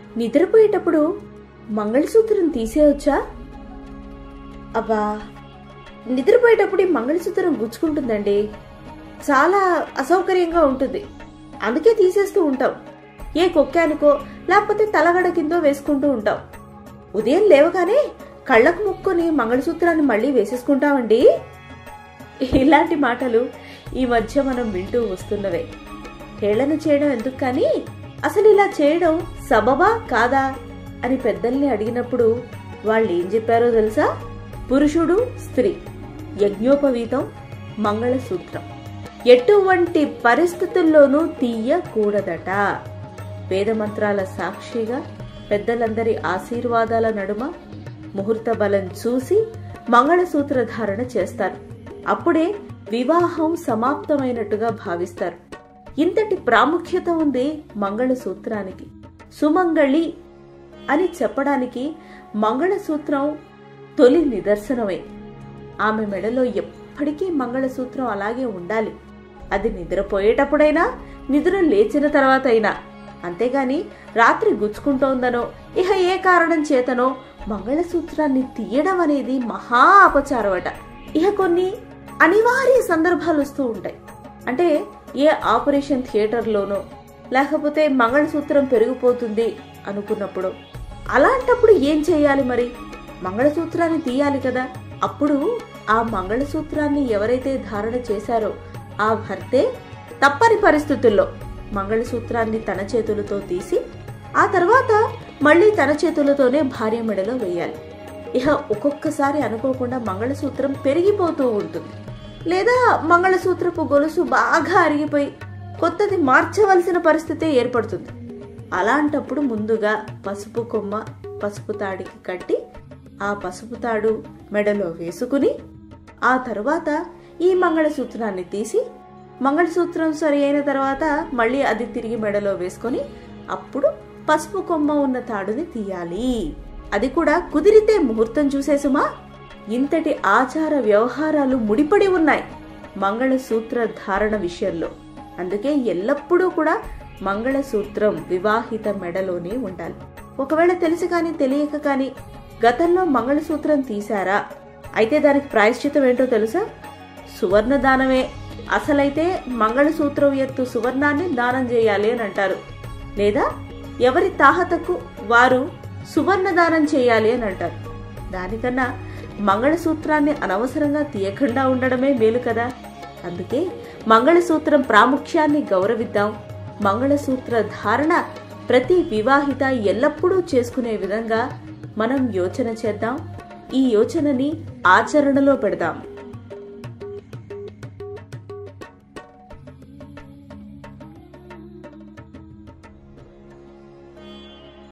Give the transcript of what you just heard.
నిద్రపోయేటప్పుడు మంగళసూత్రం తీసేయొచ్చా అబ్బా నిద్రపోయేటప్పుడు ఈ మంగళసూత్రం గుచ్చుకుంటుందండి చాలా అసౌకర్యంగా ఉంటుంది అందుకే తీసేస్తూ ఉంటాం ఏ కొక్కానికో లేకపోతే తలగడ కిందో వేసుకుంటూ ఉంటాం ఉదయం లేవగానే కళ్ళకు ముక్కుని మంగళసూత్రాన్ని మళ్ళీ వేసేసుకుంటామండి ఇలాంటి మాటలు ఈ మధ్య మనం వింటూ వస్తున్నవే హేళన చేయడం ఎందుకు కానీ అసలు ఇలా చేయడం సబబా కాదా అని పెద్దల్ని అడిగినప్పుడు వాళ్ళు ఏం చెప్పారో తెలుసా పురుషుడు స్త్రీ యజ్ఞోపవీతం మంగళసూత్రం ఎటువంటి పరిస్థితుల్లోనూ తీయకూడదట వేదమంత్రాల సాక్షిగా పెద్దలందరి ఆశీర్వాదాల నడుమ ముహూర్త బలం చూసి మంగళసూత్ర ధారణ చేస్తారు అప్పుడే వివాహం సమాప్తమైనట్టుగా భావిస్తారు ఇంతటి ప్రాముఖ్యత ఉంది మంగళసూత్రానికి సుమంగళి అని చెప్పడానికి మంగళసూత్రం తొలి నిదర్శనమే ఆమె మెడలో ఎప్పటికీ మంగళసూత్రం అలాగే ఉండాలి అది నిద్రపోయేటప్పుడైనా నిద్ర లేచిన తర్వాత అయినా అంతేగాని రాత్రి గుచ్చుకుంటోందనో ఇహ ఏ కారణం చేతనో మంగళసూత్రాన్ని తీయడం అనేది మహా అపచారమట ఇహ కొన్ని అనివార్య సందర్భాలు వస్తూ ఉంటాయి అంటే ఏ ఆపరేషన్ థియేటర్లోనో లేకపోతే మంగళసూత్రం పెరిగిపోతుంది అనుకున్నప్పుడు అలాంటప్పుడు ఏం చేయాలి మరి మంగళసూత్రాన్ని తీయాలి కదా అప్పుడు ఆ మంగళసూత్రాన్ని ఎవరైతే ధారణ చేశారో ఆ భర్తే తప్పని పరిస్థితుల్లో మంగళసూత్రాన్ని తన చేతులతో తీసి ఆ తర్వాత మళ్ళీ తన చేతులతోనే భార్య మెడలో వేయాలి ఇహ ఒక్కొక్కసారి అనుకోకుండా మంగళసూత్రం పెరిగిపోతూ ఉంటుంది లేదా మంగళసూత్రపు గొలుసు బాగా అరిగిపోయి కొత్తది మార్చవలసిన పరిస్థితి ఏర్పడుతుంది అలాంటప్పుడు ముందుగా పసుపు కొమ్మ పసుపు తాడికి కట్టి ఆ పసుపు తాడు మెడలో వేసుకుని ఆ తరువాత ఈ మంగళసూత్రాన్ని తీసి మంగళసూత్రం సరి అయిన తర్వాత మళ్ళీ అది తిరిగి మెడలో వేసుకొని అప్పుడు పసుపు కొమ్మ ఉన్న తాడుని తీయాలి అది కూడా కుదిరితే ముహూర్తం చూసేసుమా ఇంతటి ఆచార వ్యవహారాలు ముడిపడి ఉన్నాయి మంగళసూత్ర ధారణ విషయంలో అందుకే ఎల్లప్పుడూ కూడా మంగళసూత్రం వివాహిత మెడలోనే ఉండాలి ఒకవేళ తెలిసి కానీ తెలియక కానీ గతంలో మంగళసూత్రం తీశారా అయితే దానికి ప్రాయశ్చితం ఏంటో తెలుసా సువర్ణ దానమే అసలైతే మంగళసూత్రం ఎత్తు సువర్ణాన్ని దానం చేయాలి అని అంటారు లేదా ఎవరి తాహతకు వారు సువర్ణ దానం చేయాలి అని అంటారు దానికన్నా మంగళసూత్రాన్ని అనవసరంగా తీయకుండా ఉండడమే మేలు కదా అందుకే మంగళసూత్రం ప్రాముఖ్యాన్ని గౌరవిద్దాం మంగళసూత్ర ధారణ ప్రతి వివాహిత ఎల్లప్పుడూ చేసుకునే విధంగా మనం యోచన చేద్దాం ఈ యోచనని ఆచరణలో పెడదాం